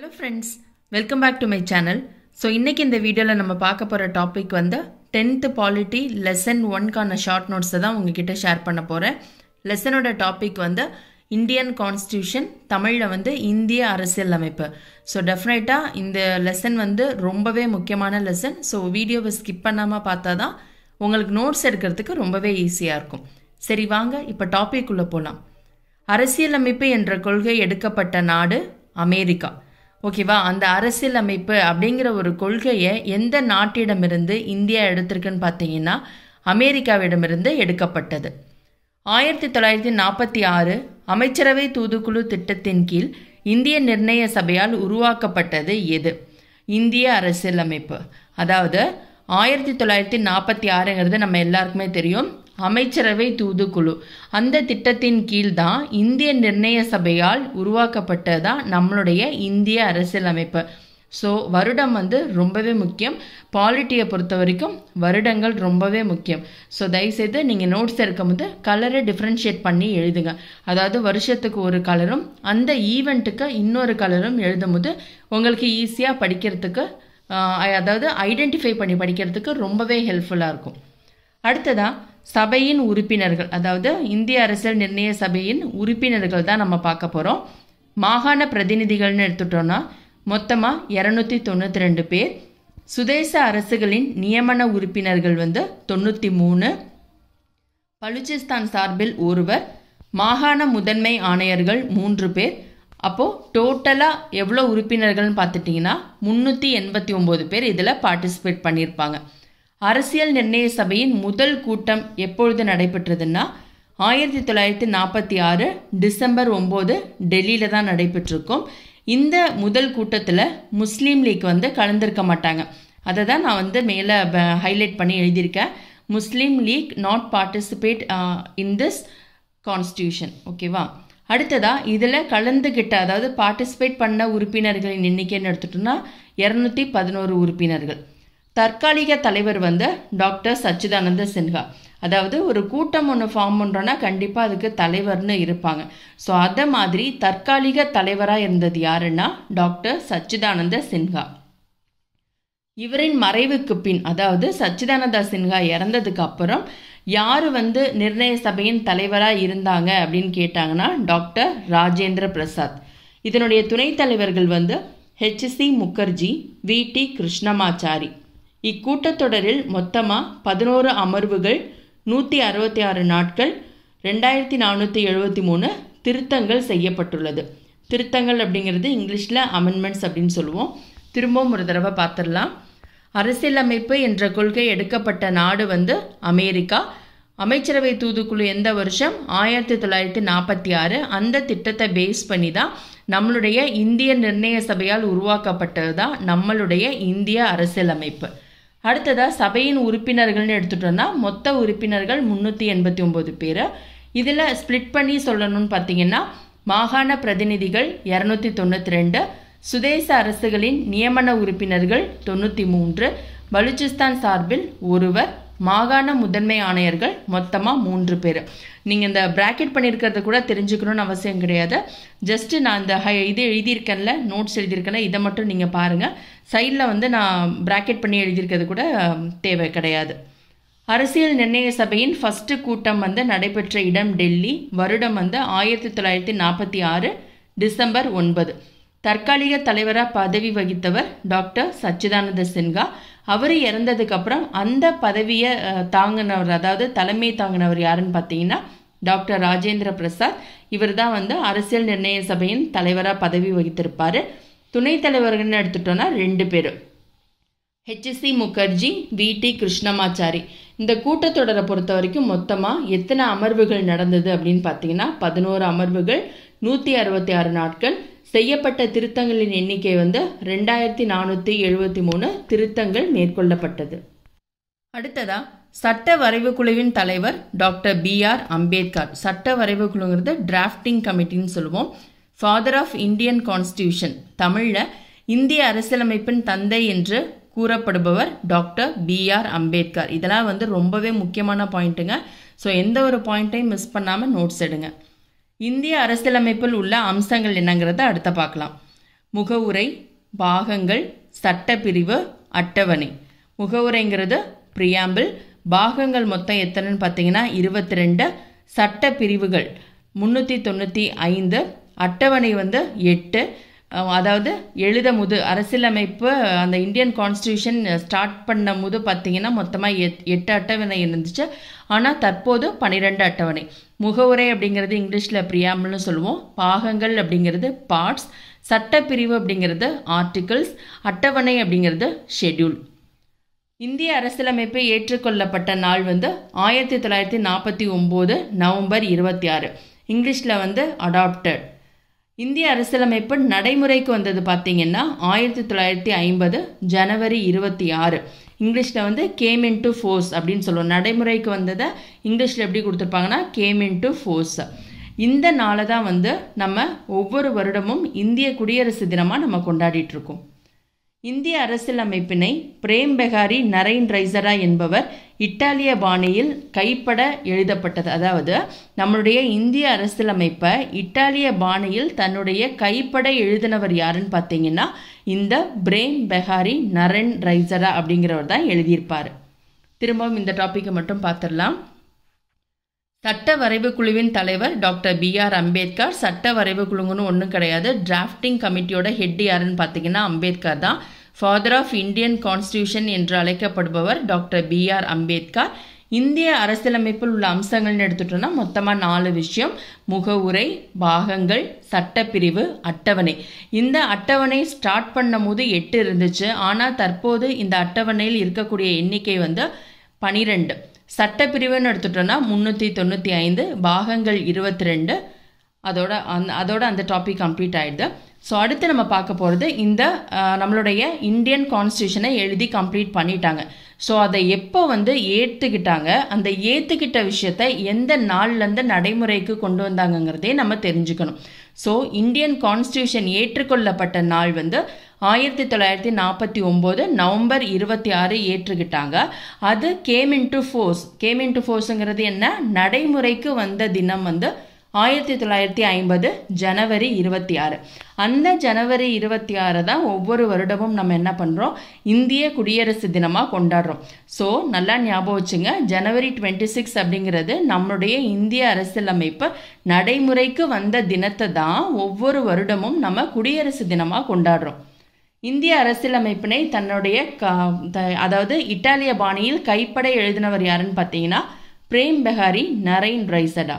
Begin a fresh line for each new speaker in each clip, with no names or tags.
hello friends welcome back to my channel so இன்றைக்கி இந்த வீடியோவில் நம்ம பார்க்க போகிற டாபிக் வந்து டென்த்து பாலிட்டி லெசன் ஒன்க்கான ஷார்ட் நோட்ஸை தான் உங்ககிட்ட ஷேர் பண்ண போகிறேன் லெசனோட டாபிக் வந்து இந்தியன் கான்ஸ்டியூஷன் தமிழில் வந்து இந்திய அரசியல் அமைப்பு ஸோ டெஃபினட்டாக இந்த லெசன் வந்து ரொம்பவே முக்கியமான லெசன் ஸோ வீடியோவை ஸ்கிப் பண்ணாமல் பார்த்தா தான் உங்களுக்கு நோட்ஸ் எடுக்கிறதுக்கு ரொம்பவே ஈஸியாக இருக்கும் சரி வாங்க இப்போ டாபிக் உள்ள போகலாம் அரசியலமைப்பு என்ற கொள்கை எடுக்கப்பட்ட நாடு அமெரிக்கா ஓகேவா அந்த அரசியலமைப்பு அப்படிங்கிற ஒரு கொள்கையை எந்த நாட்டிடமிருந்து இந்தியா எடுத்திருக்குன்னு பார்த்தீங்கன்னா அமெரிக்காவிடமிருந்து எடுக்கப்பட்டது ஆயிரத்தி தொள்ளாயிரத்தி நாற்பத்தி ஆறு அமைச்சரவை தூதுக்குழு திட்டத்தின் கீழ் இந்திய நிர்ணய சபையால் உருவாக்கப்பட்டது எது இந்திய அரசியலமைப்பு அதாவது ஆயிரத்தி தொள்ளாயிரத்தி நாற்பத்தி ஆறுங்கிறது நம்ம எல்லாருக்குமே தெரியும் அமைச்சரவை தூதுக்குழு அந்த திட்டத்தின் கீழ் தான் இந்திய நிர்ணய சபையால் உருவாக்கப்பட்டதான் நம்மளுடைய இந்திய அரசியலமைப்பு ஸோ வருடம் வந்து ரொம்பவே முக்கியம் பாலிட்டியை பொறுத்த வரைக்கும் வருடங்கள் ரொம்பவே முக்கியம் ஸோ தயவுசெய்து நீங்கள் நோட்ஸ் எடுக்கும்போது கலரை டிஃப்ரென்ஷியேட் பண்ணி எழுதுங்க அதாவது வருஷத்துக்கு ஒரு கலரும் அந்த ஈவெண்ட்டுக்கு இன்னொரு கலரும் எழுதும்போது உங்களுக்கு ஈஸியாக படிக்கிறதுக்கு அதாவது ஐடென்டிஃபை பண்ணி படிக்கிறதுக்கு ரொம்பவே ஹெல்ப்ஃபுல்லாக இருக்கும் அடுத்ததாக சபையின் உறுப்பினர்கள் அதாவது இந்திய அரசியல் நிர்ணய சபையின் உறுப்பினர்கள் தான் நம்ம பார்க்க போகிறோம் மாகாண பிரதிநிதிகள்னு எடுத்துட்டோம்னா மொத்தமாக இரநூத்தி தொண்ணூற்றி ரெண்டு பேர் சுதேச அரசுகளின் நியமன உறுப்பினர்கள் வந்து தொண்ணூற்றி மூணு பலுச்சிஸ்தான் சார்பில் ஒருவர் மாகாண முதன்மை ஆணையர்கள் மூன்று பேர் அப்போது டோட்டலாக எவ்வளோ உறுப்பினர்கள்னு பார்த்துட்டிங்கன்னா முந்நூற்றி எண்பத்தி ஒம்பது பேர் இதில் பார்ட்டிசிபேட் பண்ணியிருப்பாங்க அரசியல் நிர்ணய சபையின் முதல் கூட்டம் எப்பொழுது நடைபெற்றதுன்னா ஆயிரத்தி தொள்ளாயிரத்தி நாற்பத்தி ஆறு டிசம்பர் ஒம்பது டெல்லியில் தான் நடைபெற்றிருக்கும் இந்த முதல் கூட்டத்தில் முஸ்லீம் லீக் வந்து கலந்துருக்க மாட்டாங்க அதை தான் நான் வந்து மேலே ஹைலைட் பண்ணி எழுதியிருக்கேன் Muslim League not participate in this constitution ஓகேவா அடுத்ததாக இதில் கலந்துக்கிட்ட அதாவது பார்ட்டிசிபேட் பண்ண உறுப்பினர்களின் எண்ணிக்கைன்னு எடுத்துட்டோம்னா இரநூத்தி பதினோரு உறுப்பினர்கள் தற்காலிக தலைவர் வந்து டாக்டர் சச்சிதானந்த சின்ஹா அதாவது ஒரு கூட்டம் ஒன்று ஃபார்ம் பண்ணுறோன்னா கண்டிப்பாக அதுக்கு தலைவர்னு இருப்பாங்க ஸோ அதை மாதிரி தற்காலிக தலைவராக இருந்தது யாருன்னா டாக்டர் சச்சிதானந்த சின்ஹா இவரின் மறைவுக்கு பின் அதாவது சச்சிதானந்த சின்ஹா இறந்ததுக்கு அப்புறம் யார் வந்து நிர்ணய சபையின் தலைவராக இருந்தாங்க அப்படின்னு கேட்டாங்கன்னா டாக்டர் ராஜேந்திர பிரசாத் இதனுடைய துணைத் தலைவர்கள் வந்து H C Mukherjee V T Krishnamachari இக்கூட்டத்தொடரில் மொத்தமாக பதினோரு அமர்வுகள் நூற்றி அறுபத்தி ஆறு நாட்கள் ரெண்டாயிரத்தி நானூற்றி எழுபத்தி மூணு திருத்தங்கள் செய்யப்பட்டுள்ளது திருத்தங்கள் அப்படிங்கிறது இங்கிலீஷில் அமெண்ட்மெண்ட்ஸ் அப்படின்னு சொல்லுவோம் திரும்பவும் ஒரு தடவை பார்த்துடலாம் அரசியலமைப்பு என்ற கொள்கை எடுக்கப்பட்ட நாடு வந்து அமெரிக்கா அமைச்சரவை தூதுக்குழு எந்த வருஷம் ஆயிரத்தி தொள்ளாயிரத்தி நாற்பத்தி ஆறு அந்த திட்டத்தை பேஸ் பண்ணி தான் நம்மளுடைய இந்திய நிர்ணய சபையால் உருவாக்கப்பட்டது தான் நம்மளுடைய இந்திய அரசியலமைப்பு அடுத்ததாக சபையின் உறுப்பினர்கள்னு எடுத்துட்டோம்னா மொத்த உறுப்பினர்கள் முந்நூற்றி எண்பத்தி ஒம்பது பேர் இதில் ஸ்ப்ளிட் பண்ணி சொல்லணும்னு பார்த்தீங்கன்னா மாகாண பிரதிநிதிகள் இரநூத்தி தொண்ணூற்றி ரெண்டு சுதேச அரசுகளின் நியமன உறுப்பினர்கள் தொண்ணூற்றி மூன்று பலுச்சிஸ்தான் சார்பில் ஒருவர் மாகாண முதன்மை ஆணையர்கள் மொத்தமாக மூன்று பேர் நீங்கள் இந்த ப்ராக்கெட் பண்ணியிருக்கிறத கூட தெரிஞ்சுக்கணும்னு அவசியம் கிடையாது ஜஸ்ட்டு நான் இந்த ஹை இது எழுதியிருக்கேன்ல நோட்ஸ் எழுதியிருக்கேன்ல இதை மட்டும் நீங்கள் பாருங்கள் சைடில் வந்து நான் ப்ராக்கெட் பண்ணி எழுதியிருக்கிறது கூட தேவை கிடையாது அரசியல் நிர்ணய சபையின் ஃபஸ்ட்டு கூட்டம் வந்து நடைபெற்ற இடம் டெல்லி வருடம் வந்து ஆயிரத்தி தொள்ளாயிரத்தி நாற்பத்தி ஆறு டிசம்பர் ஒன்பது தற்காலிக தலைவராக பதவி வகித்தவர் டாக்டர் சச்சிதானந்த சின்ஹா அவர் இறந்ததுக்கப்புறம் அந்த பதவியை தாங்கினவர் அதாவது தலைமை தாங்கினவர் யாருன்னு பார்த்தீங்கன்னா டாக்டர் ராஜேந்திர பிரசாத் இவர் தான் வந்து அரசியல் நிர்ணய சபையின் தலைவராக பதவி வகித்திருப்பார் துணைத் தலைவர்கள்னு எடுத்துட்டோன்னா ரெண்டு பேர் H S C Mukherjee V T Krishnamachari இந்த கூட்டத்தொடரை பொறுத்த வரைக்கும் மொத்தமாக எத்தனை அமர்வுகள் நடந்தது அப்படின்னு பார்த்தீங்கன்னா பதினோரு அமர்வுகள் நூற்றி அறுபத்தி ஆறு நாட்கள் செய்யப்பட்ட திருத்தங்களின் எண்ணிக்கை வந்து ரெண்டாயிரத்தி நானூற்றி எழுபத்தி மூணு திருத்தங்கள் மேற்கொள்ளப்பட்டது அடுத்ததா சட்ட வரைவு குழுவின் தலைவர் டாக்டர் பி ஆர் அம்பேத்கர் சட்ட வரைவு குழுங்கிறது டிராஃப்டிங் கமிட்டின்னு சொல்லுவோம் ஃபாதர் ஆஃப் இந்தியன் கான்ஸ்டியூஷன் தமிழில் இந்திய அரசியலமைப்பின் தந்தை என்று கூறப்படுபவர் டாக்டர் பி ஆர் அம்பேத்கர் இதெல்லாம் வந்து ரொம்பவே முக்கியமான பாயிண்ட்டுங்க ஸோ எந்த ஒரு பாயிண்ட்டையும் மிஸ் பண்ணாமல் நோட்ஸ் எடுங்க இந்திய அரசியலமைப்பில் உள்ள அம்சங்கள் என்னங்கிறத அடுத்த பார்க்கலாம் முகவுரை பாகங்கள் சட்டப்பிரிவு அட்டவணை முகவுரைங்கிறது ப்ரியாம்பிள் பாகங்கள் மொத்தம் எத்தனைன்னு பார்த்தீங்கன்னா இருபத்தி ரெண்டு சட்ட பிரிவுகள் முந்நூற்றி தொண்ணூற்றி ஐந்து அட்டவணை வந்து எட்டு அதாவது எழுத முது அரசியலமைப்பு அந்த இந்தியன் கான்ஸ்டியூஷன் ஸ்டார்ட் பண்ண முது பார்த்தீங்கன்னா மொத்தமாக எட் எட்டு அட்டவணை இருந்துச்சு ஆனால் தற்போது பன்னிரெண்டு அட்டவணை முகவுரை அப்படிங்கிறது இங்கிலீஷில் ப்ரியாம்பிள்னு சொல்லுவோம் பாகங்கள் அப்படிங்கிறது பார்ட்ஸ் சட்டப்பிரிவு அப்படிங்கிறது ஆர்டிகிள்ஸ் அட்டவணை அப்படிங்கிறது ஷெட்யூல் இந்திய அரசியலமைப்பு ஏற்றுக்கொள்ளப்பட்ட நாள் வந்து ஆயிரத்தி தொள்ளாயிரத்தி நாற்பத்தி ஒம்பது நவம்பர் இருபத்தி ஆறு இங்கிலீஷில் வந்து அடாப்டட் இந்திய அரசியலமைப்பு நடைமுறைக்கு வந்தது பார்த்தீங்கன்னா ஆயிரத்தி தொள்ளாயிரத்தி ஐம்பது ஜனவரி இருபத்தி ஆறு இங்கிலீஷில் வந்து கேம் இன் டு ஃபோர்ஸ் அப்படின்னு சொல்லுவோம் நடைமுறைக்கு வந்ததை இங்கிலீஷில் எப்படி கொடுத்துருப்பாங்கன்னா கேம் இன் டு ஃபோர்ஸ் இந்த நாளை தான் வந்து நம்ம ஒவ்வொரு வருடமும் இந்திய குடியரசு தினமாக நம்ம கொண்டாடிட்டு இருக்கோம் இந்திய அரசியலமைப்பினை பிரேம் பெகாரி நரைன் ரைசரா என்பவர் இத்தாலிய பாணியில் கைப்பட எழுதப்பட்டது அதாவது நம்மளுடைய இந்திய அரசியலமைப்பை இத்தாலிய பாணியில் தன்னுடைய கைப்பட எழுதினவர் யாருன்னு பார்த்தீங்கன்னா இந்த பிரேம் பெகாரி நரன் ரைசரா அப்படிங்கிறவர் தான் எழுதியிருப்பார் திரும்பவும் இந்த டாப்பிக்கை மட்டும் பார்த்துடலாம் சட்ட வரைவு குழுவின் தலைவர் டாக்டர் பி ஆர் அம்பேத்கர் சட்ட வரைவு குழுங்கன்னு ஒன்றும் கிடையாது டிராஃப்டிங் கமிட்டியோட ஹெட் யாருன்னு பார்த்தீங்கன்னா அம்பேத்கர் தான் ஃபாதர் ஆஃப் இந்தியன் கான்ஸ்டியூஷன் என்று அழைக்கப்படுபவர் டாக்டர் பி ஆர் அம்பேத்கர் இந்திய அரசியலமைப்பில் உள்ள அம்சங்கள்னு எடுத்துட்டோம்னா மொத்தமாக நாலு விஷயம் முகவுரை பாகங்கள் சட்டப்பிரிவு அட்டவணை இந்த அட்டவணை ஸ்டார்ட் பண்ணும் போது எட்டு இருந்துச்சு ஆனால் தற்போது இந்த அட்டவணையில் இருக்கக்கூடிய எண்ணிக்கை வந்து பனிரெண்டு சட்டப்பிரிவுன்னு எடுத்துட்டோம்னா முந்நூற்றி தொண்ணூற்றி ஐந்து பாகங்கள் இருபத்தி ரெண்டு அதோட அந்த அதோட அந்த டாபிக் கம்ப்ளீட் ஆயிடுது ஸோ அடுத்து நம்ம பார்க்க போகிறது இந்த நம்மளுடைய இந்தியன் கான்ஸ்டியூஷனை எழுதி கம்ப்ளீட் பண்ணிட்டாங்க ஸோ அதை எப்போ வந்து ஏற்றுக்கிட்டாங்க அந்த ஏற்றுக்கிட்ட விஷயத்த எந்த நாள்லேருந்து நடைமுறைக்கு கொண்டு வந்தாங்கங்கிறதே நம்ம தெரிஞ்சுக்கணும் ஸோ இந்தியன் கான்ஸ்டியூஷன் ஏற்றுக்கொள்ளப்பட்ட நாள் வந்து ஆயிரத்தி தொள்ளாயிரத்தி நாற்பத்தி ஒம்பது நவம்பர் இருபத்தி ஆறு ஏற்றுக்கிட்டாங்க அது came into force came into ஃபோர்ஸுங்கிறது என்ன நடைமுறைக்கு வந்த தினம் வந்து ஆயிரத்தி தொள்ளாயிரத்தி ஐம்பது ஜனவரி இருபத்தி ஆறு அந்த ஜனவரி இருபத்தி ஆறு தான் ஒவ்வொரு வருடமும் நம்ம என்ன பண்ணுறோம் இந்திய குடியரசு தினமாக கொண்டாடுறோம் ஸோ நல்லா ஞாபகம் வச்சுங்க ஜனவரி டுவெண்ட்டி சிக்ஸ் அப்படிங்கிறது நம்மளுடைய இந்திய அரசியலமைப்பு நடைமுறைக்கு வந்த தினத்தை தான் ஒவ்வொரு வருடமும் நம்ம குடியரசு தினமாக கொண்டாடுறோம் இந்திய அரசியலமைப்பினை தன்னுடைய அதாவது இத்தாலிய பாணியில் கைப்பட எழுதினவர் யாருன்னு பார்த்தீங்கன்னா பிரேம் பெஹாரி நரைன் ரைசடா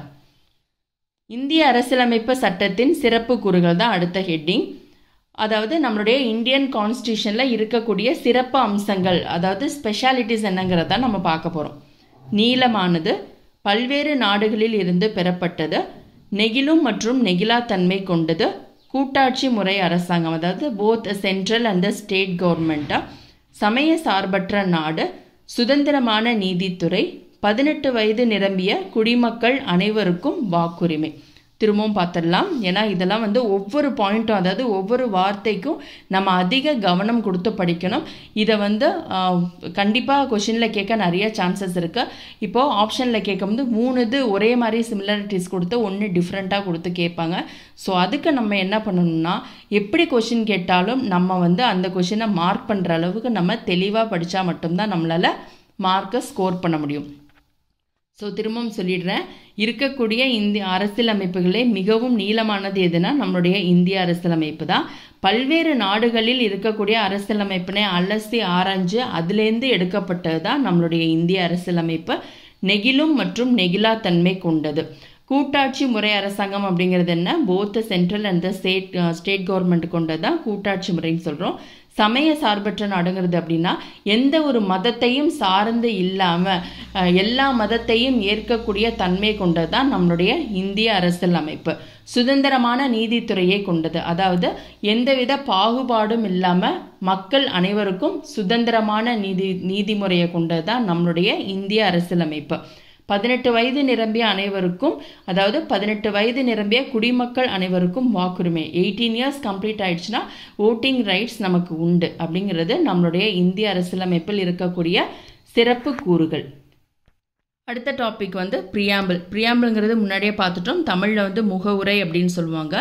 இந்திய அரசியலமைப்பு சட்டத்தின் சிறப்பு கூறுகள் தான் அடுத்த ஹெட்டிங் அதாவது நம்மளுடைய இந்தியன் கான்ஸ்டியூஷனில் இருக்கக்கூடிய சிறப்பு அம்சங்கள் அதாவது ஸ்பெஷாலிட்டிஸ் என்னங்கிறத நம்ம பார்க்க போகிறோம் நீளமானது பல்வேறு நாடுகளில் இருந்து பெறப்பட்டது நெகிழும் மற்றும் நெகிழாத்தன்மை கொண்டது கூட்டாட்சி முறை அரசாங்கம் அதாவது போத் சென்ட்ரல் அண்ட் ஸ்டேட் கவர்மெண்ட்டாக சமய சார்பற்ற நாடு சுதந்திரமான நீதித்துறை பதினெட்டு வயது நிரம்பிய குடிமக்கள் அனைவருக்கும் வாக்குரிமை திரும்பவும் பார்த்துடலாம் ஏன்னா இதெல்லாம் வந்து ஒவ்வொரு பாயிண்ட்டும் அதாவது ஒவ்வொரு வார்த்தைக்கும் நம்ம அதிக கவனம் கொடுத்து படிக்கணும் இதை வந்து கண்டிப்பாக கொஷினில் கேட்க நிறைய சான்சஸ் இருக்குது இப்போது ஆப்ஷனில் கேட்கும்போது மூணு இது ஒரே மாதிரி சிமிலாரிட்டிஸ் கொடுத்து ஒன்று டிஃப்ரெண்ட்டாக கொடுத்து கேட்பாங்க ஸோ அதுக்கு நம்ம என்ன பண்ணணும்னா எப்படி கொஷின் கேட்டாலும் நம்ம வந்து அந்த கொஷினை மார்க் பண்ணுற அளவுக்கு நம்ம தெளிவாக படித்தா மட்டும்தான் நம்மளால் மார்க்கை ஸ்கோர் பண்ண முடியும் ஸோ திரும்பவும் சொல்லிடுறேன் இருக்கக்கூடிய இந்திய அரசியலமைப்புகளே மிகவும் நீளமானது எதுனா நம்மளுடைய இந்திய அரசியலமைப்பு தான் பல்வேறு நாடுகளில் இருக்கக்கூடிய அரசியலமைப்பினை அலசி ஆராய்ஞ்சு அதுலேருந்து எடுக்கப்பட்டது தான் நம்மளுடைய இந்திய அரசியலமைப்பு நெகிழும் மற்றும் நெகிழாத்தன்மை கொண்டது கூட்டாட்சி முறை அரசாங்கம் அப்படிங்கிறது என்ன both central and state state government கொண்டது தான் கூட்டாட்சி முறைன்னு சொல்கிறோம் சமய சார்பற்ற நாடுங்கிறது அப்படின்னா எந்த ஒரு மதத்தையும் சார்ந்து இல்லாமல் எல்லா மதத்தையும் ஏற்கக்கூடிய தன்மை கொண்டது தான் நம்மளுடைய இந்திய அரசியல் அமைப்பு சுதந்திரமான நீதித்துறையை கொண்டது அதாவது எந்தவித பாகுபாடும் இல்லாமல் மக்கள் அனைவருக்கும் சுதந்திரமான நீதி நீதிமுறையை கொண்டது தான் நம்மளுடைய இந்திய அரசியலமைப்பு பதினெட்டு வயது நிரம்பிய அனைவருக்கும் அதாவது பதினெட்டு வயது நிரம்பிய குடிமக்கள் அனைவருக்கும் வாக்குரிமை எயிட்டீன் இயர்ஸ் கம்ப்ளீட் ஆயிடுச்சுன்னா ஓட்டிங் ரைட்ஸ் நமக்கு உண்டு அப்படிங்கிறது நம்மளுடைய இந்திய அரசியலமைப்பில் இருக்கக்கூடிய சிறப்பு கூறுகள் அடுத்த டாபிக் வந்து ப்ரியாம்பிள் ப்ரியாம்பிள்ங்கிறது முன்னாடியே பார்த்துட்டோம் தமிழில் வந்து முகவுரை அப்படின்னு சொல்லுவாங்க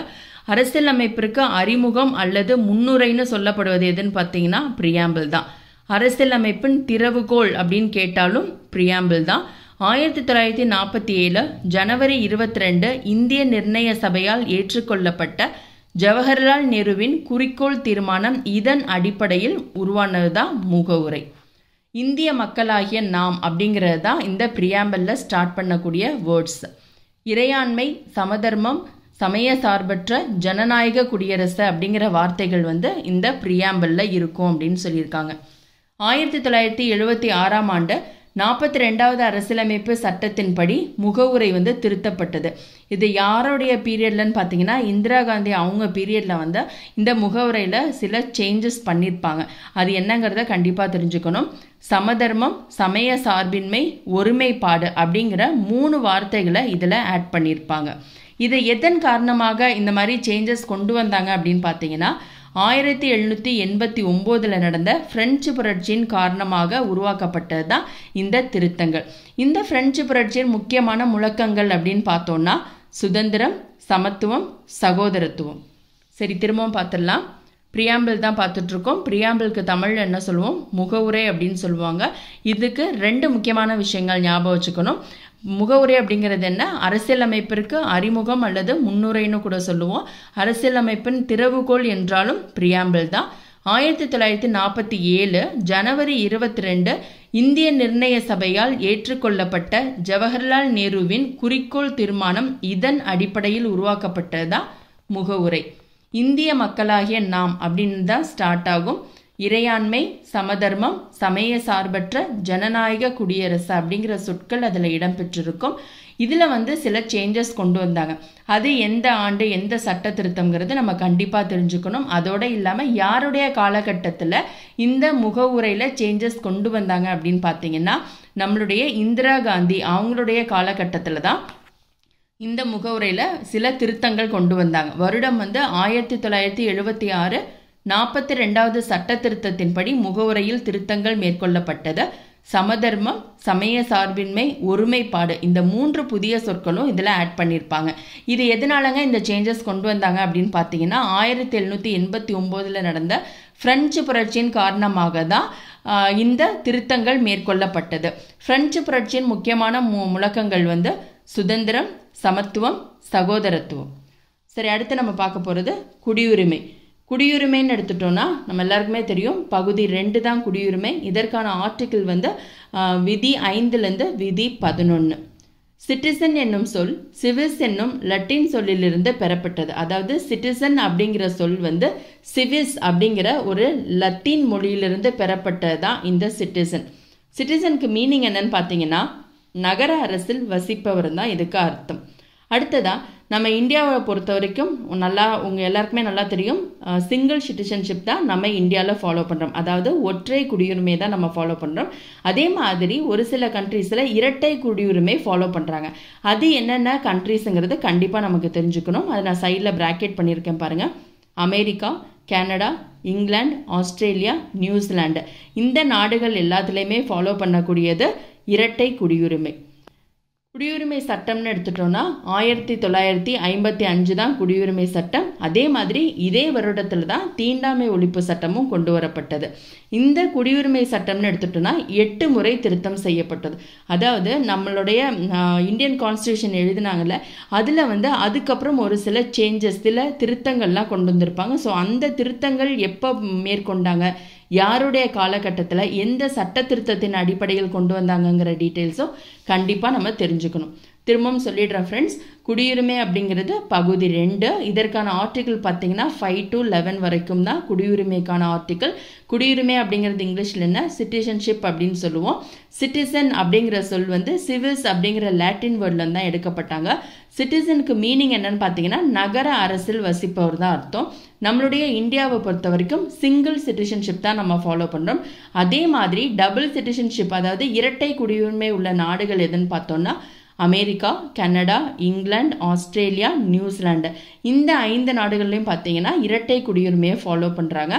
அரசியலமைப்பிற்கு அறிமுகம் அல்லது முன்னுரைன்னு சொல்லப்படுவது எதுன்னு பார்த்தீங்கன்னா பிரியாம்பிள் தான் அரசியலமைப்பின் திறவுகோல் அப்படின்னு கேட்டாலும் பிரியாம்பிள் தான் ஆயிரத்தி தொள்ளாயிரத்தி நாற்பத்தி ஏழு ஜனவரி இருபத்தி ரெண்டு இந்திய நிர்ணய சபையால் ஏற்றுக்கொள்ளப்பட்ட ஜவஹர்லால் நேருவின் குறிக்கோள் தீர்மானம் இதன் அடிப்படையில் உருவானதுதான் முகவுரை இந்திய மக்களாகிய நாம் அப்படிங்கிறது தான் இந்த பிரியாம்பலில் ஸ்டார்ட் பண்ணக்கூடிய வேர்ட்ஸ் இறையாண்மை சமதர்மம் சமய சார்பற்ற ஜனநாயக குடியரசு அப்படிங்கிற வார்த்தைகள் வந்து இந்த பிரியாம்பலில் இருக்கும் அப்படின்னு சொல்லியிருக்காங்க ஆயிரத்தி தொள்ளாயிரத்தி எழுபத்தி ஆறாம் ஆண்டு நாற்பத்தி ரெண்டாவது அரசியலமைப்பு சட்டத்தின்படி முகவுரை வந்து திருத்தப்பட்டது இது யாருடைய பீரியட்லன்னு பார்த்தீங்கன்னா இந்திரா காந்தி அவங்க பீரியடில் வந்து இந்த முகவுரையில் சில சேஞ்சஸ் பண்ணியிருப்பாங்க அது என்னங்கிறத கண்டிப்பாக தெரிஞ்சுக்கணும் சமதர்மம் சமய சார்பின்மை ஒருமைப்பாடு அப்படிங்கிற மூணு வார்த்தைகளை இதில் ஆட் பண்ணியிருப்பாங்க இது எதன் காரணமாக இந்த மாதிரி சேஞ்சஸ் கொண்டு வந்தாங்க அப்படின்னு பார்த்தீங்கன்னா ஆயிரத்தி எழுநூற்றி எண்பத்தி ஒம்போதில் நடந்த பிரெஞ்சு புரட்சியின் காரணமாக உருவாக்கப்பட்டது தான் இந்த திருத்தங்கள் இந்த பிரெஞ்சு புரட்சியின் முக்கியமான முழக்கங்கள் அப்படின்னு பார்த்தோம்னா சுதந்திரம் சமத்துவம் சகோதரத்துவம் சரி திரும்பவும் பார்த்துடலாம் பிரியாம்பிள் தான் பார்த்துட்ருக்கோம் பிரியாம்பிளுக்கு தமிழில் என்ன சொல்லுவோம் முகவுரை அப்படின்னு சொல்லுவாங்க இதுக்கு ரெண்டு முக்கியமான விஷயங்கள் ஞாபகம் வச்சுக்கணும் முகவுரை அப்படிங்கிறது என்ன அரசியலமைப்பிற்கு அறிமுகம் அல்லது முன்னுரைன்னு கூட சொல்லுவோம் அரசியலமைப்பின் திறவுகோல் என்றாலும் பிரியாம்பிள் தான் ஆயிரத்தி தொள்ளாயிரத்தி நாற்பத்தி ஏழு ஜனவரி இருபத்தி ரெண்டு இந்திய நிர்ணய சபையால் ஏற்றுக்கொள்ளப்பட்ட ஜவஹர்லால் நேருவின் குறிக்கோள் தீர்மானம் இதன் அடிப்படையில் உருவாக்கப்பட்டதுதான் முகவுரை இந்திய மக்களாகிய நாம் அப்படின்னு தான் ஸ்டார்ட் ஆகும் இறையாண்மை சமதர்மம் சமய சார்பற்ற ஜனநாயக குடியரசு அப்படிங்கிற சொற்கள் அதில் இடம்பெற்றிருக்கும் இதில் வந்து சில சேஞ்சஸ் கொண்டு வந்தாங்க அது எந்த ஆண்டு எந்த சட்ட திருத்தங்கிறது நம்ம கண்டிப்பாக தெரிஞ்சுக்கணும் அதோடு இல்லாமல் யாருடைய காலகட்டத்தில் இந்த முகவுரையில் சேஞ்சஸ் கொண்டு வந்தாங்க அப்படின்னு பார்த்தீங்கன்னா நம்மளுடைய இந்திரா காந்தி அவங்களுடைய காலகட்டத்தில் தான் இந்த முகவுரையில் சில திருத்தங்கள் கொண்டு வந்தாங்க வருடம் வந்து ஆயிரத்தி தொள்ளாயிரத்தி எழுபத்தி ஆறு நாற்பத்தி ரெண்டாவது சட்ட திருத்தத்தின்படி முகவுரையில் திருத்தங்கள் மேற்கொள்ளப்பட்டது சமதர்மம் சமய சார்பின்மை ஒருமைப்பாடு இந்த மூன்று புதிய சொற்களும் இதில் ஆட் பண்ணியிருப்பாங்க இது எதனாலங்க இந்த சேஞ்சஸ் கொண்டு வந்தாங்க அப்படின்னு பார்த்தீங்கன்னா ஆயிரத்தி எழுநூற்றி எண்பத்தி ஒம்போதில் நடந்த பிரெஞ்சு புரட்சியின் காரணமாக தான் இந்த திருத்தங்கள் மேற்கொள்ளப்பட்டது பிரெஞ்சு புரட்சியின் முக்கியமான மு முழக்கங்கள் வந்து சுதந்திரம் சமத்துவம் சகோதரத்துவம் சரி அடுத்து நம்ம பார்க்க போகிறது குடியுரிமை குடியுரிமைன்னு எடுத்துட்டோம்னா நம்ம எல்லாருக்குமே தெரியும் பகுதி ரெண்டு தான் குடியுரிமை இதற்கான ஆர்டிக்கிள் வந்து விதி ஐந்துலேருந்து விதி பதினொன்று சிட்டிசன் என்னும் சொல் சிவிஸ் என்னும் லட்டின் சொல்லிலிருந்து பெறப்பட்டது அதாவது சிட்டிசன் அப்படிங்கிற சொல் வந்து சிவிஸ் அப்படிங்கிற ஒரு லத்தீன் மொழியிலிருந்து பெறப்பட்டது தான் இந்த சிட்டிசன் சிட்டிசனுக்கு மீனிங் என்னன்னு பார்த்தீங்கன்னா நகர அரசில் வசிப்பவர் தான் இதுக்கு அர்த்தம் அடுத்ததா நம்ம இந்தியாவை பொறுத்த வரைக்கும் நல்லா உங்கள் எல்லாருக்குமே நல்லா தெரியும் சிங்கிள் சிட்டிசன்ஷிப் தான் நம்ம இந்தியாவில் ஃபாலோ பண்ணுறோம் அதாவது ஒற்றை குடியுரிமை தான் நம்ம ஃபாலோ பண்ணுறோம் அதே மாதிரி ஒரு சில கண்ட்ரீஸில் இரட்டை குடியுரிமை ஃபாலோ பண்ணுறாங்க அது என்னென்ன கண்ட்ரீஸுங்கிறது கண்டிப்பாக நமக்கு தெரிஞ்சுக்கணும் அதை நான் சைடில் ப்ராக்கெட் பண்ணியிருக்கேன் பாருங்கள் America Canada England Australia New Zealand இந்த நாடுகள் எல்லாத்துலேயுமே ஃபாலோ பண்ணக்கூடியது இரட்டை குடியுரிமை குடியுரிமை சட்டம்னு எடுத்துட்டோம்னா ஆயிரத்தி தொள்ளாயிரத்தி ஐம்பத்தி அஞ்சு தான் குடியுரிமை சட்டம் அதே மாதிரி இதே வருடத்தில் தான் தீண்டாமை ஒழிப்பு சட்டமும் கொண்டு வரப்பட்டது இந்த குடியுரிமை சட்டம்னு எடுத்துட்டோம்னா எட்டு முறை திருத்தம் செய்யப்பட்டது அதாவது நம்மளுடைய இந்தியன் கான்ஸ்டியூஷன் எழுதினாங்கல்ல அதில் வந்து அதுக்கப்புறம் ஒரு சில சேஞ்சஸ் சில திருத்தங்கள்லாம் கொண்டு வந்திருப்பாங்க ஸோ அந்த திருத்தங்கள் எப்போ மேற்கொண்டாங்க யாருடைய காலகட்டத்தில் எந்த சட்ட திருத்தத்தின் அடிப்படையில் கொண்டு வந்தாங்கங்கிற டீட்டெயில்ஸும் கண்டிப்பாக நம்ம தெரிஞ்சுக்கணும் திரும்பவும் சொல்லிடுறேன் ஃப்ரெண்ட்ஸ் குடியுரிமை அப்படிங்கிறது பகுதி ரெண்டு இதற்கான ஆர்டிக்கிள் பார்த்தீங்கன்னா ஃபைவ் டு லெவன் வரைக்கும் தான் குடியுரிமைக்கான ஆர்டிக்கிள் குடியுரிமை அப்படிங்கிறது இங்கிலீஷில் என்ன சிட்டிசன்ஷிப் அப்படின்னு சொல்லுவோம் சிட்டிசன் அப்படிங்கிற சொல் வந்து சிவில்ஸ் அப்படிங்கிற லாட்டின் வேர்டில் தான் எடுக்கப்பட்டாங்க சிட்டிசனுக்கு மீனிங் என்னன்னு பார்த்தீங்கன்னா நகர அரசில் வசிப்பவர் தான் அர்த்தம் நம்மளுடைய இந்தியாவை பொறுத்த வரைக்கும் சிங்கிள் சிட்டிசன்ஷிப் தான் நம்ம ஃபாலோ பண்ணுறோம் அதே மாதிரி டபுள் சிட்டிசன்ஷிப் அதாவது இரட்டை குடியுரிமை உள்ள நாடுகள் எதுன்னு பார்த்தோம்னா America Canada England Australia New Zealand இந்த ஐந்து நாடுகள்லையும் பார்த்தீங்கன்னா இரட்டை குடியுரிமையை ஃபாலோ பண்ணுறாங்க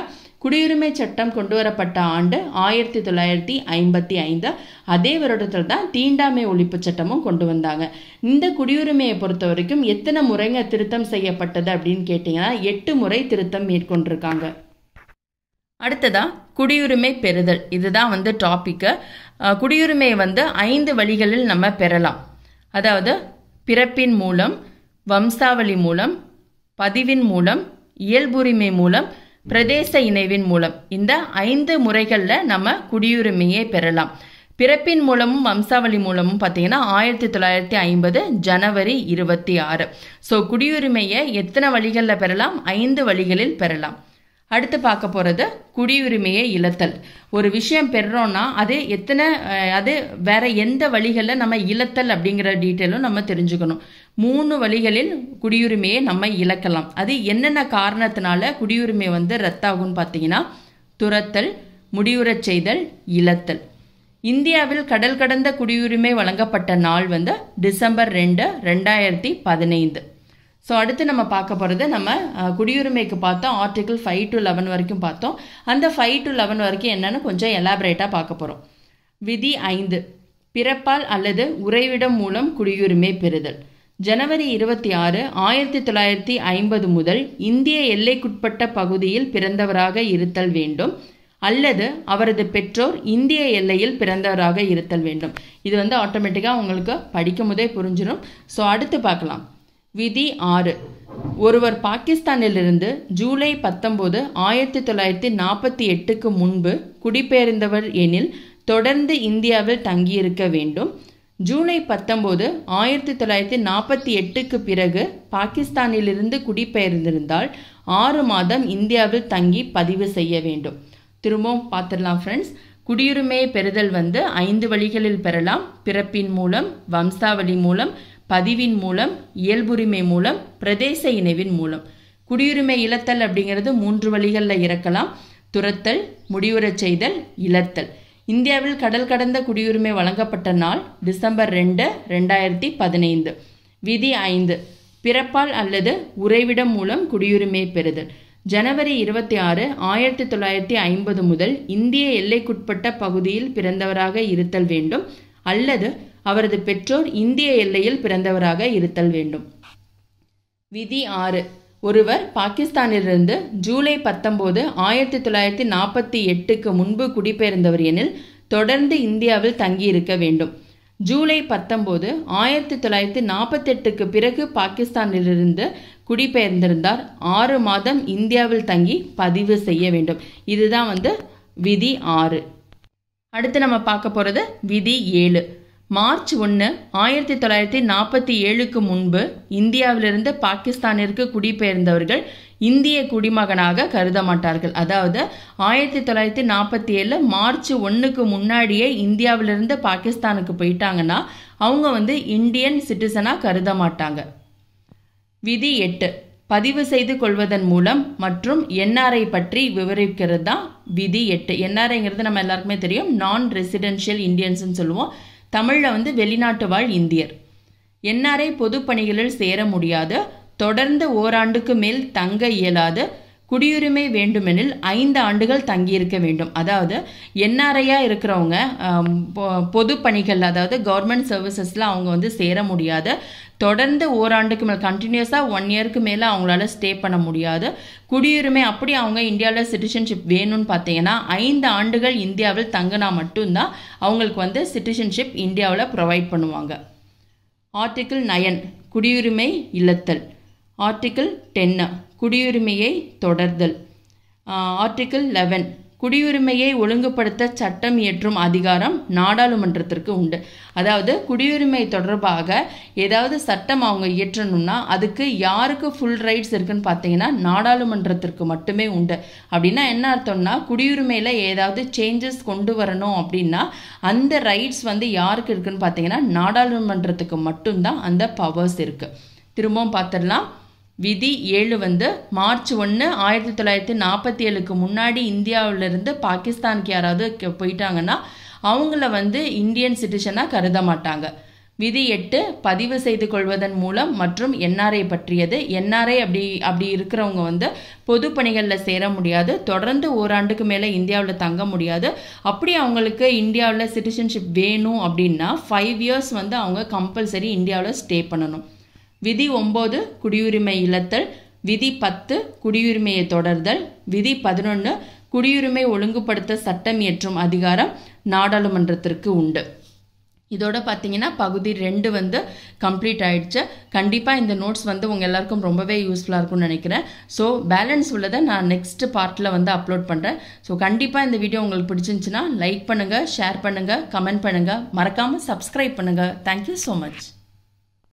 குடியுரிமை சட்டம் கொண்டு வரப்பட்ட ஆண்டு ஆயிரத்தி தொள்ளாயிரத்தி ஐம்பத்தி ஐந்து அதே வருடத்தில் தான் தீண்டாமை ஒழிப்பு சட்டமும் கொண்டு வந்தாங்க இந்த குடியுரிமையை பொறுத்த வரைக்கும் எத்தனை முறைங்க திருத்தம் செய்யப்பட்டது அப்படின்னு கேட்டிங்கன்னா எட்டு முறை திருத்தம் மேற்கொண்டிருக்காங்க அடுத்ததா குடியுரிமை பெறுதல் இதுதான் வந்து டாப்பிக்கு குடியுரிமையை வந்து ஐந்து வழிகளில் நம்ம பெறலாம் அதாவது பிறப்பின் மூலம் வம்சாவளி மூலம் பதிவின் மூலம் இயல்புரிமை மூலம் பிரதேச இணைவின் மூலம் இந்த ஐந்து முறைகளில் நம்ம குடியுரிமையை பெறலாம் பிறப்பின் மூலமும் வம்சாவளி மூலமும் பார்த்தீங்கன்னா ஆயிரத்தி தொள்ளாயிரத்தி ஐம்பது ஜனவரி இருபத்தி ஆறு ஸோ குடியுரிமையை எத்தனை வழிகளில் பெறலாம் ஐந்து வழிகளில் பெறலாம் அடுத்து பார்க்க போகிறது குடியுரிமையை இழத்தல் ஒரு விஷயம் பெறுறோம்னா அது எத்தனை அது வேற எந்த வழிகளில் நம்ம இழத்தல் அப்படிங்கிற டீட்டெயிலும் நம்ம தெரிஞ்சுக்கணும் மூணு வழிகளில் குடியுரிமையை நம்ம இழக்கலாம் அது என்னென்ன காரணத்தினால குடியுரிமை வந்து ரத்தாகும்னு பார்த்தீங்கன்னா துரத்தல் முடிவுறச் செய்தல் இழத்தல் இந்தியாவில் கடல் கடந்த குடியுரிமை வழங்கப்பட்ட நாள் வந்து டிசம்பர் ரெண்டு ரெண்டாயிரத்தி பதினைந்து ஸோ அடுத்து நம்ம பார்க்க போகிறது நம்ம குடியுரிமைக்கு பார்த்தோம் ஆர்டிகிள் ஃபைவ் டு லெவன் வரைக்கும் பார்த்தோம் அந்த ஃபைவ் டு லெவன் வரைக்கும் என்னன்னு கொஞ்சம் எலாபரேட்டாக பார்க்க போகிறோம் விதி ஐந்து பிறப்பால் அல்லது உறைவிடம் மூலம் குடியுரிமை பெறுதல் ஜனவரி இருபத்தி ஆறு ஆயிரத்தி தொள்ளாயிரத்தி ஐம்பது முதல் இந்திய எல்லைக்குட்பட்ட பகுதியில் பிறந்தவராக இருத்தல் வேண்டும் அல்லது அவரது பெற்றோர் இந்திய எல்லையில் பிறந்தவராக இருத்தல் வேண்டும் இது வந்து ஆட்டோமேட்டிக்காக உங்களுக்கு படிக்கும் போதே புரிஞ்சிடும் ஸோ அடுத்து பார்க்கலாம் விதி ஆறு ஒருவர் பாகிஸ்தானிலிருந்து ஜூலை பத்தொன்பது ஆயிரத்தி தொள்ளாயிரத்தி நாற்பத்தி எட்டுக்கு முன்பு குடிபெயர்ந்தவர் எனில் தொடர்ந்து இந்தியாவில் தங்கியிருக்க வேண்டும் ஜூலை பத்தொன்பது ஆயிரத்தி தொள்ளாயிரத்தி நாற்பத்தி எட்டுக்கு பிறகு பாகிஸ்தானிலிருந்து குடிபெயர்ந்திருந்தால் ஆறு மாதம் இந்தியாவில் தங்கி பதிவு செய்ய வேண்டும் திரும்பவும் பார்த்துடலாம் ஃப்ரெண்ட்ஸ் குடியுரிமையை பெறுதல் வந்து ஐந்து வழிகளில் பெறலாம் பிறப்பின் மூலம் வம்சாவளி மூலம் பதிவின் மூலம் இயல்புரிமை மூலம் பிரதேச இணைவின் மூலம் குடியுரிமை இழத்தல் அப்படிங்கிறது மூன்று வழிகளில் இறக்கலாம் துரத்தல் முடிவுறச் செய்தல் இழத்தல் இந்தியாவில் கடல் கடந்த குடியுரிமை வழங்கப்பட்ட நாள் டிசம்பர் ரெண்டு ரெண்டாயிரத்தி பதினைந்து விதி ஐந்து பிறப்பால் அல்லது உறைவிடம் மூலம் குடியுரிமை பெறுதல் ஜனவரி இருபத்தி ஆறு ஆயிரத்தி தொள்ளாயிரத்தி ஐம்பது முதல் இந்திய எல்லைக்குட்பட்ட பகுதியில் பிறந்தவராக இருத்தல் வேண்டும் அல்லது அவரது பெற்றோர் இந்திய எல்லையில் பிறந்தவராக இருத்தல் வேண்டும் விதி ஆறு ஒருவர் பாகிஸ்தானிலிருந்து ஜூலை பத்தொன்பது ஆயிரத்தி தொள்ளாயிரத்தி நாற்பத்தி எட்டுக்கு முன்பு குடிபெயர்ந்தவர் எனில் தொடர்ந்து இந்தியாவில் தங்கியிருக்க வேண்டும் ஜூலை பத்தொன்பது ஆயிரத்தி தொள்ளாயிரத்தி நாற்பத்தெட்டுக்கு பிறகு பாகிஸ்தானிலிருந்து குடிபெயர்ந்திருந்தார் ஆறு மாதம் இந்தியாவில் தங்கி பதிவு செய்ய வேண்டும் இதுதான் வந்து விதி ஆறு அடுத்து நம்ம பார்க்க போகிறது விதி ஏழு மார்ச் ஒன்று ஆயிரத்தி தொள்ளாயிரத்தி நாற்பத்தி ஏழுக்கு முன்பு இந்தியாவிலிருந்து பாகிஸ்தானிற்கு குடிபெயர்ந்தவர்கள் இந்திய குடிமகனாக கருத மாட்டார்கள் அதாவது ஆயிரத்தி தொள்ளாயிரத்தி நாற்பத்தி ஏழு மார்ச் ஒன்றுக்கு முன்னாடியே இந்தியாவிலிருந்து பாகிஸ்தானுக்கு போயிட்டாங்கன்னா அவங்க வந்து இந்தியன் சிட்டிசனாக கருத மாட்டாங்க விதி எட்டு பதிவு செய்து கொள்வதன் மூலம் மற்றும் என்ஆர்ஐ பற்றி விவரிக்கிறது தான் விதி எட்டு என்ஆர்ஐங்கிறது நம்ம எல்லாருக்குமே தெரியும் நான் ரெசிடென்ஷியல் இந்தியன்ஸ்னு சொல்லுவோம் தமிழில் வந்து வெளிநாட்டு வாழ் இந்தியர் என்ஆர்ஐ பொது பணிகளில் சேர முடியாது தொடர்ந்து ஓராண்டுக்கு மேல் தங்க இயலாது குடியுரிமை வேண்டுமெனில் ஐந்து ஆண்டுகள் தங்கியிருக்க வேண்டும் அதாவது என்ஆர்ஐயா இருக்கிறவங்க பொது பணிகள் அதாவது கவர்மெண்ட் சர்வீசஸில் அவங்க வந்து சேர முடியாது தொடர்ந்து ஓராண்டுக்கு மேலே கண்டினியூஸாக ஒன் இயருக்கு மேலே அவங்களால ஸ்டே பண்ண முடியாது குடியுரிமை அப்படி அவங்க இந்தியாவில் சிட்டிசன்ஷிப் வேணும்னு பார்த்தீங்கன்னா ஐந்து ஆண்டுகள் இந்தியாவில் தங்கினா மட்டும்தான் அவங்களுக்கு வந்து சிட்டிசன்ஷிப் இந்தியாவில் ப்ரொவைட் பண்ணுவாங்க ஆர்டிக்கிள் நயன் குடியுரிமை இழத்தல் ஆர்டிக்கிள் டென்னு குடியுரிமையை தொடர்தல் ஆர்டிக்கிள் லெவன் குடியுரிமையை ஒழுங்குபடுத்த சட்டம் இயற்றும் அதிகாரம் நாடாளுமன்றத்திற்கு உண்டு அதாவது குடியுரிமை தொடர்பாக ஏதாவது சட்டம் அவங்க இயற்றணும்னா அதுக்கு யாருக்கு ஃபுல் ரைட்ஸ் இருக்குன்னு பார்த்தீங்கன்னா நாடாளுமன்றத்திற்கு மட்டுமே உண்டு அப்படின்னா என்ன அர்த்தம்னா குடியுரிமையில் ஏதாவது சேஞ்சஸ் கொண்டு வரணும் அப்படின்னா அந்த ரைட்ஸ் வந்து யாருக்கு இருக்குன்னு பார்த்தீங்கன்னா நாடாளுமன்றத்துக்கு மட்டும்தான் அந்த பவர்ஸ் இருக்குது திரும்பவும் பார்த்துடலாம் விதி ஏழு வந்து மார்ச் ஒன்று ஆயிரத்தி தொள்ளாயிரத்தி நாற்பத்தி ஏழுக்கு முன்னாடி இந்தியாவிலிருந்து பாகிஸ்தானுக்கு யாராவது போயிட்டாங்கன்னா அவங்கள வந்து இந்தியன் சிட்டிசனாக கருத மாட்டாங்க விதி எட்டு பதிவு செய்து கொள்வதன் மூலம் மற்றும் என்ஆர்ஐ பற்றியது என்ஆர்ஐ அப்படி அப்படி இருக்கிறவங்க வந்து பொது பணிகளில் சேர முடியாது தொடர்ந்து ஓராண்டுக்கு மேலே இந்தியாவில் தங்க முடியாது அப்படி அவங்களுக்கு இந்தியாவில் சிட்டிசன்ஷிப் வேணும் அப்படின்னா ஃபைவ் இயர்ஸ் வந்து அவங்க கம்பல்சரி இந்தியாவில் ஸ்டே பண்ணணும் விதி ஒம்பது குடியுரிமை இழத்தல் விதி பத்து குடியுரிமையை தொடர்தல் விதி பதினொன்று குடியுரிமை ஒழுங்குபடுத்த சட்டம் இயற்றும் அதிகாரம் நாடாளுமன்றத்திற்கு உண்டு இதோட பார்த்தீங்கன்னா பகுதி ரெண்டு வந்து கம்ப்ளீட் ஆயிடுச்சு கண்டிப்பாக இந்த நோட்ஸ் வந்து உங்கள் எல்லாருக்கும் ரொம்பவே யூஸ்ஃபுல்லாக இருக்கும்னு நினைக்கிறேன் ஸோ பேலன்ஸ் உள்ளதை நான் நெக்ஸ்ட் பார்ட்டில் வந்து அப்லோட் பண்ணுறேன் ஸோ கண்டிப்பாக இந்த வீடியோ உங்களுக்கு பிடிச்சிருந்துச்சுன்னா லைக் பண்ணுங்கள் ஷேர் பண்ணுங்கள் கமெண்ட் பண்ணுங்கள் மறக்காமல் சப்ஸ்கிரைப் பண்ணுங்கள் தேங்க்யூ ஸோ மச்